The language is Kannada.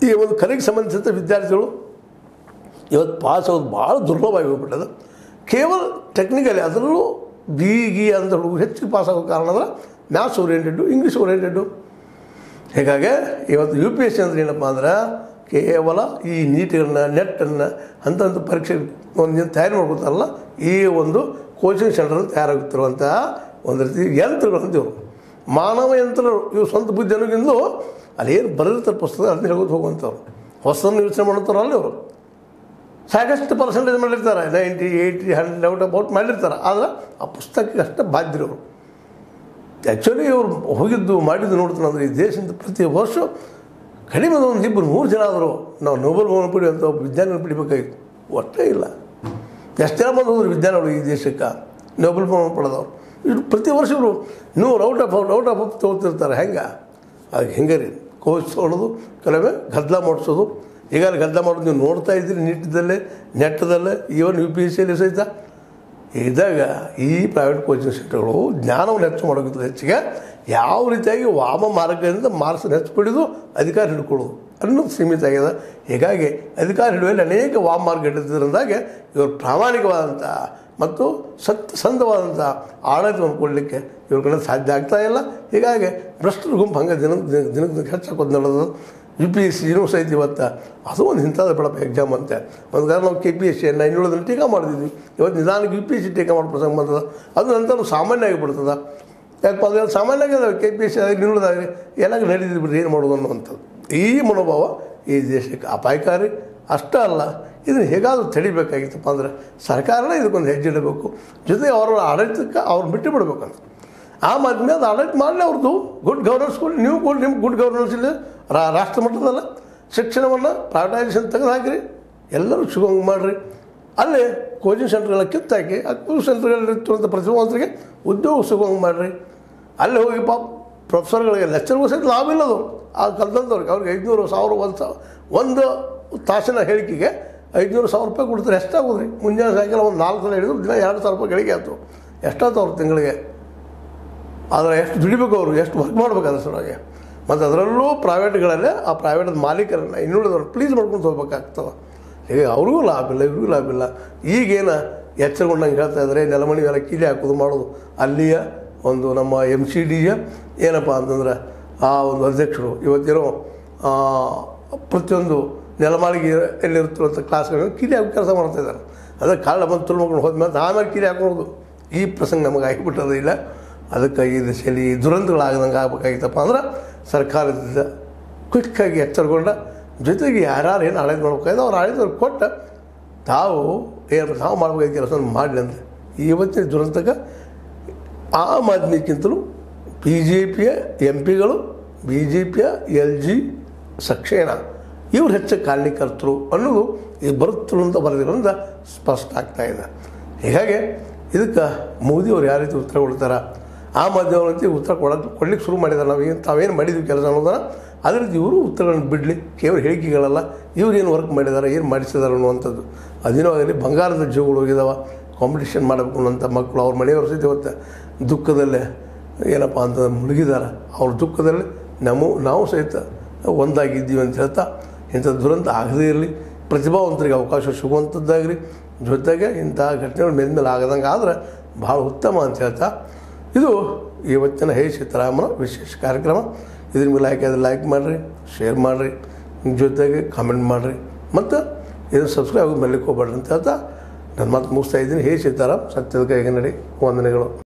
ಈ ಒಂದು ಕಲೆಗೆ ಸಂಬಂಧಿಸಿದ ವಿದ್ಯಾರ್ಥಿಗಳು ಇವತ್ತು ಪಾಸ್ ಆಗೋದು ಭಾಳ ದುರ್ಲಭವಾಗಿ ಹೋಗ್ಬಿಟ್ಟದ ಕೇವಲ ಟೆಕ್ನಿಕಲಿ ಅದರಲ್ಲೂ ಬಿ ಗಿ ಅಂತ ಹುಡುಗರು ಹೆಚ್ಚಿಗೆ ಪಾಸ್ ಆಗೋ ಕಾರಣ ಅಂದ್ರೆ ಮ್ಯಾಥ್ಸ್ ಓರಿಯೆಂಟೆಡ್ಡು ಇಂಗ್ಲೀಷ್ ಓರಿಯೆಂಟೆಡ್ಡು ಹೀಗಾಗಿ ಇವತ್ತು ಯು ಪಿ ಎಸ್ ಸಿ ಅಂದ್ರೆ ಏನಪ್ಪ ಅಂದ್ರೆ ಕೇವಲ ಈ ನೀಟ್ಗಳನ್ನ ನೆಟ್ಟನ್ನು ಹಂತ ಪರೀಕ್ಷೆ ಒಂದು ತಯಾರು ಮಾಡ್ಕೊತಾರಲ್ಲ ಈ ಒಂದು ಕೋಚಿಂಗ್ ಸೆಂಟರ್ ತಯಾರಾಗುತ್ತಿರುವಂತಹ ಒಂದು ರೀತಿ ಯಂತ್ರಗಳು ಅಂತೀವ್ರು ಮಾನವ ಯಂತ್ರ ಇವು ಸ್ವಂತ ಬುದ್ಧಿ ಅನ್ನೋಗಿಂದು ಅಲ್ಲೇನು ಬರೆದಿರ್ತಾರೆ ಪುಸ್ತಕ ಅದನ್ನ ಹೇಳ್ಕೊತ ಹೋಗುವಂಥವ್ರು ಹೊಸದನ್ನು ಯೋಚನೆ ಮಾಡುತ್ತಾರಲ್ಲ ಇವರು ಸಾಕಷ್ಟು ಪರ್ಸೆಂಟೇಜ್ ಮಾಡಿರ್ತಾರೆ ninety eighty hundred out about ಮಾಡಿರ್ತಾರೆ ಆದರೆ ಆ ಪುಸ್ತಕಕ್ಕೆ ಅಷ್ಟೇ ಬಾಧ್ಯರು ಆ್ಯಕ್ಚುಲಿ ಇವರು ಹೋಗಿದ್ದು ಮಾಡಿದ್ದು ನೋಡ್ತಾನೆ ಅಂದರೆ ಈ ದೇಶದಿಂದ ಪ್ರತಿ ವರ್ಷ ಕಡಿಮೆ ಒಂದು ಇಬ್ಬರು ಮೂರು ಜನ ಆದರು ನಾವು ನೋಬೆಲ್ ಬಹುಮಾನ ಪಡೆಯುವಂಥ ಒಬ್ಬ ವಿಜ್ಞಾನಿಗಳು ಪಡಿಬೇಕಾಗಿತ್ತು ಒಟ್ಟೇ ಇಲ್ಲ ಎಷ್ಟು ಜನ ಬಂದು ಹೋದ್ರು ವಿಜ್ಞಾನಿಗಳು ಈ ದೇಶಕ್ಕೆ ನೋಬೆಲ್ ಬಹುಮಾನ ಪಡೆದವ್ರು ಇವರು ಪ್ರತಿ ವರ್ಷ ಇವರು ನೂರು out of out out of ತೊಗೊಳ್ತಿರ್ತಾರೆ ಹೆಂಗೆ ಹಾಗೆ ಹೆಂಗೆ ರೀ ಕೋಚ್ ತೊಗೊಳೋದು ಕೆಲವೇ ಗದ್ದಲ ಮಾಡಿಸೋದು ಈಗಾಗಲೇ ಗದ್ದಲ ಮಾಡೋದು ನೀವು ನೋಡ್ತಾ ಇದ್ದೀರಿ ನೀಟದಲ್ಲೇ ನೆಟ್ಟದಲ್ಲೇ ಈವನ್ ಯು ಪಿ ಎಸ್ ಸಿಯಲ್ಲಿ ಸಹಿತ ಇದ್ದಾಗ ಈ ಪ್ರೈವೇಟ್ ಕೋಚಿಂಗ್ ಸೆಂಟರ್ಗಳು ಜ್ಞಾನವನ್ನು ಹೆಚ್ಚು ಮಾಡೋಕ್ಕಿಂತ ಹೆಚ್ಚಿಗೆ ಯಾವ ರೀತಿಯಾಗಿ ವಾಮ ಮಾರ್ಗದಿಂದ ಮಾರ್ಕ್ಸನ್ನು ಹೆಚ್ಚು ಪಡೆದು ಅಧಿಕಾರ ಹಿಡ್ಕೊಳ್ಳೋದು ಅನ್ನೋದು ಸೀಮಿತ ಆಗಿದೆ ಹೀಗಾಗಿ ಅಧಿಕಾರ ಹಿಡಿಯುವಲ್ಲಿ ಅನೇಕ ವಾಮ ಮಾರ್ಗ ಹಿಡಿದ್ರಿಂದಾಗೆ ಇವರು ಪ್ರಾಮಾಣಿಕವಾದಂಥ ಮತ್ತು ಸತ್ಯಸಂಧವಾದಂಥ ಆಡಳಿತವನ್ನು ಕೊಡಲಿಕ್ಕೆ ಇವ್ರ ಕಡೆ ಸಾಧ್ಯ ಆಗ್ತಾ ಇಲ್ಲ ಹೀಗಾಗಿ ಭ್ರಷ್ಟರ ಗುಂಪು ಹಂಗೆ ದಿನ ದಿನ- ದಿನಕ್ಕೆ ದಿನಕ್ಕೆ ಹೆಚ್ಚಾಕೋದು ನಡೆದು ಯು ಪಿ ಎಸ್ ಸಿನೂ ಸಹಿತ ಇವತ್ತು ಅದು ಒಂದು ಇಂಥದ್ದು ಬಿಡಪ್ಪ ಎಕ್ಸಾಮ್ ಅಂತ ಒಂದು ಕಾರಣ ನಾವು ಕೆ ಪಿ ಎಸ್ ಸಿಯನ್ನು ಇನ್ನುಳಿದ್ರೆ ಟೀಕಾ ಮಾಡಿದ್ವಿ ಇವತ್ತು ನಿಧಾನಕ್ಕೆ ಯು ಪಿ ಎಸ್ ಸಿ ಟೀಕಾ ಮಾಡೋ ಪ್ರಸಂಗ ಬಂತದ ಅದು ನಂತರ ಸಾಮಾನ್ಯ ಆಗಿಬಿಡ್ತದ ಯಾಕಪ್ಪ ಅದು ಸಾಮಾನ್ಯ ಆಗ್ಯದ ಕೆ ಪಿ ಎಸ್ ಸಿ ಆಗಿ ಇನ್ನುಳಿದಾಗಲಿ ಎಲ್ಲ ನಡೀತಿದ್ದು ಬಿಡ್ರಿ ಏನು ಮಾಡೋದು ಅನ್ನುವಂಥದ್ದು ಈ ಮನೋಭಾವ ಈ ದೇಶಕ್ಕೆ ಅಪಾಯಕಾರಿ ಅಷ್ಟೇ ಅಲ್ಲ ಇದನ್ನು ಹೇಗಾದರೂ ತಡಿಬೇಕಾಗಿತ್ತಪ್ಪ ಅಂದರೆ ಸರ್ಕಾರನೇ ಇದಕ್ಕೊಂದು ಹೆಜ್ಜೆ ಇಡಬೇಕು ಜೊತೆಗೆ ಅವರ ಆಡಳಿತಕ್ಕೆ ಅವ್ರು ಬಿಟ್ಟು ಬಿಡಬೇಕಂತ ಆ ಮಾಧ್ಯಮ ಅದು ಆಡಳಿತ ಮಾಡಲಿ ಅವ್ರದ್ದು ಗುಡ್ ಗವರ್ನೆನ್ಸ್ ಕೊಡಿ ನೀವು ಕೊಡಿ ನಿಮ್ಗೆ ಗುಡ್ ಗವರ್ನೆನ್ಸ್ ಇಲ್ಲ ರಾ ರಾಷ್ಟ್ರ ಮಟ್ಟದಲ್ಲ ಶಿಕ್ಷಣವನ್ನು ಪ್ರೈವೇಟೈಸೇಷನ್ ತೆಗೆದು ಹಾಕಿರಿ ಎಲ್ಲರೂ ಸಿಗೋಂಗೆ ಮಾಡಿರಿ ಅಲ್ಲೇ ಕೋಚಿಂಗ್ ಸೆಂಟರ್ಗಳ ಕಿತ್ತಾಕಿ ಆ ಕೋಚಿಂಗ್ ಸೆಂಟರ್ಗಳಿರುವಂಥ ಪ್ರತಿಭಾವಂತರಿಗೆ ಉದ್ಯೋಗ ಸಿಗೋಂಗೆ ಮಾಡಿರಿ ಅಲ್ಲಿ ಹೋಗಿ ಪಾಪ ಪ್ರೊಫೆಸರ್ಗಳಿಗೆ ಲೆಕ್ಚರ್ಗೂ ಸಹಿತ ಲಾಭ ಇಲ್ಲದು ಆ ಕಲ್ತಂದವ್ರಿಗೆ ಅವ್ರಿಗೆ ಐದುನೂರು ಸಾವಿರ ಒಂದು ಸಾವಿರ ಒಂದು ತಾಸಿನ ಹೇಳಿಕೆಗೆ ಐದುನೂರು ಸಾವಿರ ರೂಪಾಯಿ ಕೊಡ್ತಾರೆ ಎಷ್ಟಾಗೋದು ರೀ ಮುಂಜಾನೆ ಸಾಯಂಕಾಲ ಒಂದು ನಾಲ್ಕು ಸಲ ಹಿಡಿದು ದಿನ ಎರಡು ಸಾವಿರ ರೂಪಾಯಿ ಗಳಿಗೆ ಆಯ್ತು ಎಷ್ಟಾಯ್ತು ಅವ್ರ ತಿಂಗಳಿಗೆ ಆದರೆ ಎಷ್ಟು ದುಡಿಬೇಕು ಅವರು ಎಷ್ಟು ವರ್ಕ್ ಮಾಡ್ಬೇಕು ಅದ್ರ ಸಲುವಾಗಿ ಮತ್ತು ಅದರಲ್ಲೂ ಪ್ರೈವೇಟ್ಗಳಲ್ಲೇ ಆ ಪ್ರೈವೇಟದ ಮಾಲೀಕರನ್ನು ಇನ್ನುಳಿದವ್ರು ಪ್ಲೀಸ್ ಮಾಡ್ಕೊಂಡು ಹೋಗ್ಬೇಕಾಗ್ತದೆ ಈಗ ಅವ್ರಿಗೂ ಲಾಭ ಇಲ್ಲ ಇವ್ರಿಗೂ ಲಾಭ ಇಲ್ಲ ಈಗೇನು ಎಚ್ಚರಗೊಂಡಂಗೆ ಹೇಳ್ತಾ ಇದ್ದಾರೆ ನೆಲಮಣಿ ಎಲ್ಲ ಕೀಲಿ ಹಾಕೋದು ಮಾಡೋದು ಅಲ್ಲಿಯ ಒಂದು ನಮ್ಮ ಎಮ್ ಸಿ ಡಿಯ ಏನಪ್ಪ ಅಂತಂದ್ರೆ ಆ ಒಂದು ಅಧ್ಯಕ್ಷರು ಇವತ್ತೇನೋ ಆ, ಪ್ರತಿಯೊಂದು ನೆಲಮಾಳಿಗೆ ಎಲ್ಲಿರ್ತಿರುವಂಥ ಕ್ಲಾಸ್ಗಳನ್ನು ಕಿಲಿ ಹಾಕಿ ಕೆಲಸ ಮಾಡ್ತಾ ಇದ್ದಾರೆ ಅದೇ ಕಾರಣ ಬಂದು ತುಳ್ಮಕೊಂಡು ಹೋದ್ಮೇಲೆ ಆಮೇಲೆ ಕಿಲಿ ಹಾಕೊಳ್ಳೋದು ಈ ಪ್ರಸಂಗ ನಮಗೆ ಆಗಿಬಿಟ್ಟದ ಇಲ್ಲ ಅದಕ್ಕೆ ಈ ದಿಶೆಯಲ್ಲಿ ಈ ದುರಂತಗಳಾಗದಂಗೆ ಆಗ್ಬೇಕಾಗಿತ್ತಪ್ಪ ಅಂದ್ರೆ ಸರ್ಕಾರದಿಂದ ಕ್ವಿಕ್ಕಾಗಿ ಎಚ್ಚರಗೊಂಡ ಜೊತೆಗೆ ಯಾರ್ಯಾರು ಏನು ಆಡಳಿತ ಮಾಡ್ಬೇಕಾಗಿದೆ ಅವ್ರು ಆಡಳಿತ ಕೊಟ್ಟ ತಾವು ಏನು ತಾವು ಮಾಡಬೇಕಾದ ಕೆಲಸವನ್ನು ಮಾಡಲಿ ಅಂತ ಇವತ್ತಿನ ದುರಂತಕ್ಕೆ ಆಮ್ ಆದ್ಮಿಗಿಂತಲೂ ಬಿ ಜೆ ಪಿಯ ಎಂ ಪಿಗಳು ಬಿ ಜೆ ಪಿಯ ಎಲ್ ಜಿ ಸಕ್ಷೇನ ಇವ್ರು ಹೆಚ್ಚು ಕಾರಣೀಕರ್ತರು ಅನ್ನೋದು ಈ ಬರುತ್ತರು ಅಂತ ಬರೆದಿರೋದ್ರಿಂದ ಸ್ಪಷ್ಟ ಆಗ್ತಾ ಇದೆ ಹೀಗಾಗಿ ಇದಕ್ಕೆ ಮೋದಿಯವರು ಯಾವ ರೀತಿ ಉತ್ತರ ಕೊಡ್ತಾರೆ ಆ ಮಾಧ್ಯಮಗಳಂತೆ ಉತ್ತರ ಕೊಡೋದು ಕೊಡ್ಲಿಕ್ಕೆ ಶುರು ಮಾಡಿದ್ದಾರೆ ನಾವು ಏನು ತಾವೇನು ಮಾಡಿದ್ವಿ ಕೆಲಸ ಅನ್ನೋದನ್ನು ಅದೇ ರೀತಿ ಇವರು ಉತ್ತರಗಳನ್ನು ಬಿಡಲಿ ಕೇವಲ ಹೇಳಿಕೆಗಳಲ್ಲ ಇವ್ರು ಏನು ವರ್ಕ್ ಮಾಡಿದ್ದಾರೆ ಏನು ಮಾಡಿಸಿದ್ದಾರೆ ಅನ್ನುವಂಥದ್ದು ಅದೇನೋ ಆಗಲಿ ಬಂಗಾರದ ಜೀವಗಳು ಹೋಗಿದಾವ ಕಾಂಪಿಟೇಷನ್ ಮಾಡಬೇಕು ಅನ್ನೋಂಥ ಮಕ್ಕಳು ಅವ್ರ ಮನೆಯವ್ರ ಸಹಿತ ಇವತ್ತು ದುಃಖದಲ್ಲೇ ಏನಪ್ಪ ಅಂತ ಮುಳುಗಿದ್ದಾರೆ ಅವ್ರ ದುಃಖದಲ್ಲಿ ನಮ್ಮ ನಾವು ಸಹಿತ ಒಂದಾಗಿದ್ದೀವಿ ಅಂತ ಹೇಳ್ತಾ ಇಂಥ ದುರಂತ ಆಗದೇ ಇರಲಿ ಪ್ರತಿಭಾವಂತರಿಗೆ ಅವಕಾಶ ಸಿಗುವಂಥದ್ದಾಗಲಿ ಜೊತೆಗೆ ಇಂಥ ಘಟನೆಗಳು ಮೇಲ್ಮೇಲೆ ಆಗದಂಗೆ ಆದ್ರೆ ಭಾಳ ಉತ್ತಮ ಅಂತ ಹೇಳ್ತಾ ಇದು ಇವತ್ತಿನ ಹೇ ಸೀತಾರಾಮನ ವಿಶೇಷ ಕಾರ್ಯಕ್ರಮ ಇದ್ರ ಮೇಲೆ ಲೈಕ್ ಆದರೆ ಲೈಕ್ ಮಾಡಿರಿ ಶೇರ್ ಮಾಡಿರಿ ಜೊತೆಗೆ ಕಾಮೆಂಟ್ ಮಾಡಿರಿ ಮತ್ತು ಇದನ್ನು ಸಬ್ಸ್ಕ್ರೈಬ್ ಆಗೋದು ಮೇಲೆ ಹೋಗ್ಬೇಡ್ರಿ ಅಂತ ಹೇಳ್ತಾ ನನ್ನ ಮಾತು ಮುಗಿಸ್ತಾ ಇದ್ದೀನಿ ಹೇ ಸೀತಾರಾಮ್ ಸತ್ಯದ ಕೈಗೆ ನಡಿ ವಂದನೆಗಳು